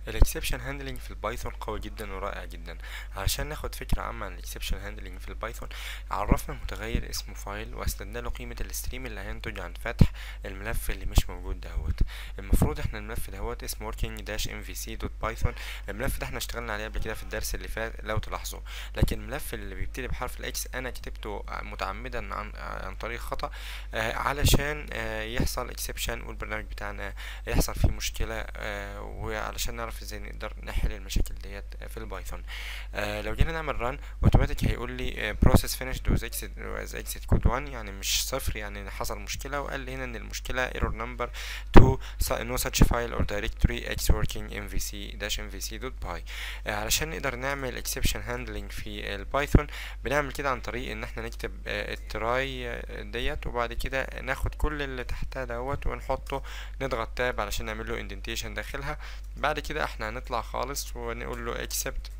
الاكسبشن هاندلنج في البايثون قوي جدا ورائع جدا علشان ناخد فكرة عامة عن الاكسبشن هاندلنج في البايثون عرفنا متغير اسمه فايل واستدنا له قيمة الستريم اللي هينتج عن فتح الملف اللي مش موجود دهوت المفروض احنا الملف دهوت اسمه working dash mvc دوت بايثون الملف ده احنا اشتغلنا عليه قبل كده في الدرس اللي فات لو تلاحظوا لكن الملف اللي بيبتدي بحرف الاكس انا كتبته متعمدا عن, عن طريق خطأ آه علشان آه يحصل اكسبشن والبرنامج بتاعنا يحصل فيه مشكلة آه وعلشان نعرف ازاي نقدر نحل المشاكل ديت في البايثون آه لو جينا نعمل ران اوتوماتيك هيقول لي بروسيس فينيشد ويز اكسيت ويز اكسيت كود 1 يعني مش صفر يعني حصل مشكله وقال لي هنا ان المشكله ايرور نمبر تو نو ساتش فايل اور دايركتوري اكس وركينج ام في سي داش ام في سي دوت باي علشان نقدر نعمل اكسبشن هاندلنج في البايثون بنعمل كده عن طريق ان احنا نكتب التراي ديت وبعد كده ناخد كل اللي تحتها دوت ونحطه نضغط تاب علشان نعمل له اندنتيشن داخلها بعد كده احنا هنطلع خالص ونقول له accept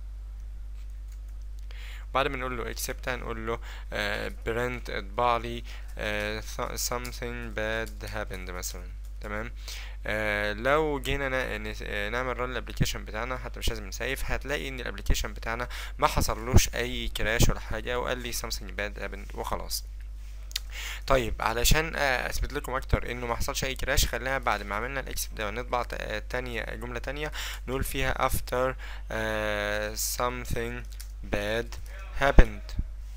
بعد ما نقول له accept هنقول له uh, print اطبع لي uh, something bad happened مثلا تمام آه لو جينا نعمل رن الابلكيشن بتاعنا حتى مش لازم نسيف هتلاقي ان الابلكيشن بتاعنا ما حصلوش اي كراش ولا حاجه وقال لي something bad happened وخلاص طيب علشان اثبت لكم اكتر انه ما حصلش اي كراش خلينا بعد ما عملنا الاكس ده نطبع تانية جمله تانية نقول فيها after uh, something bad happened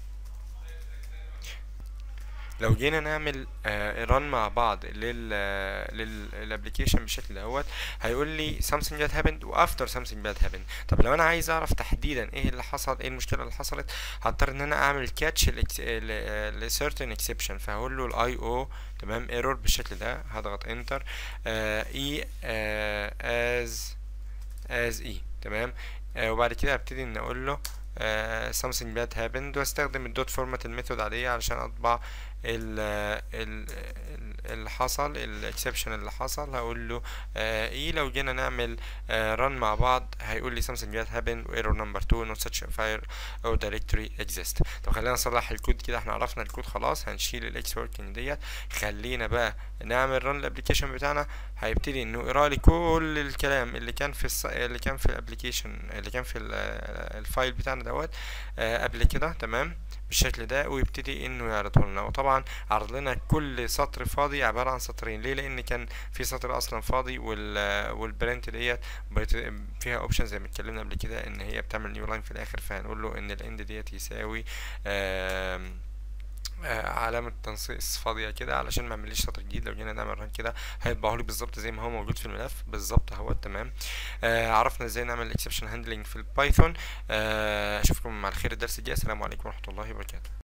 لو جينا نعمل ران مع بعض لل للابلكيشن بالشكل دوت هيقول لي something bad happened و after something bad happened طب لو انا عايز اعرف تحديدا ايه اللي حصل ايه المشكله اللي حصلت هضطر ان انا اعمل كاتش ل certain exception فهقول له الاي او تمام ايرور بالشكل ده هضغط انتر اي از از اي تمام آه وبعد كده هبتدي ان اقول له Uh, something bad happened واستخدم الدوت فورمات الميثود عادية علشان اطبع ال ال اللي حصل الاكسبشن اللي حصل هقول له آه ايه لو جينا نعمل آه رن مع بعض هيقول لي something bad happened وايرور نمبر 2 not such a file or directory exist طب خلينا نصلح الكود كده احنا عرفنا الكود خلاص هنشيل الاكس وركينج ديت خلينا بقى نعمل رن الابلكيشن بتاعنا هيبتدي انه يقرا لي كل الكلام اللي كان في الص... اللي كان في الابلكيشن اللي كان في الفايل بتاعنا دوت آه قبل كده تمام بالشكل ده ويبتدي انه يعرضه لنا وطبعا عرض لنا كل سطر فاضي عباره عن سطرين ليه لان كان في سطر اصلا فاضي وال والبرنت ديت فيها اوبشن زي ما اتكلمنا قبل كده ان هي بتعمل نيو لاين في الاخر فهنقول له ان الاند ديت يساوي آه علامة تنصيص فاضية كده علشان ما اعمليش سطر جديد لو جينا نعمل ران كده هيطبعه لي بالظبط زي ما هو موجود في الملف بالظبط اهو تمام آه عرفنا ازاي نعمل اكسبشن هاندلنج في البايثون آه اشوفكم على خير الدرس الجاي السلام عليكم ورحمة الله وبركاته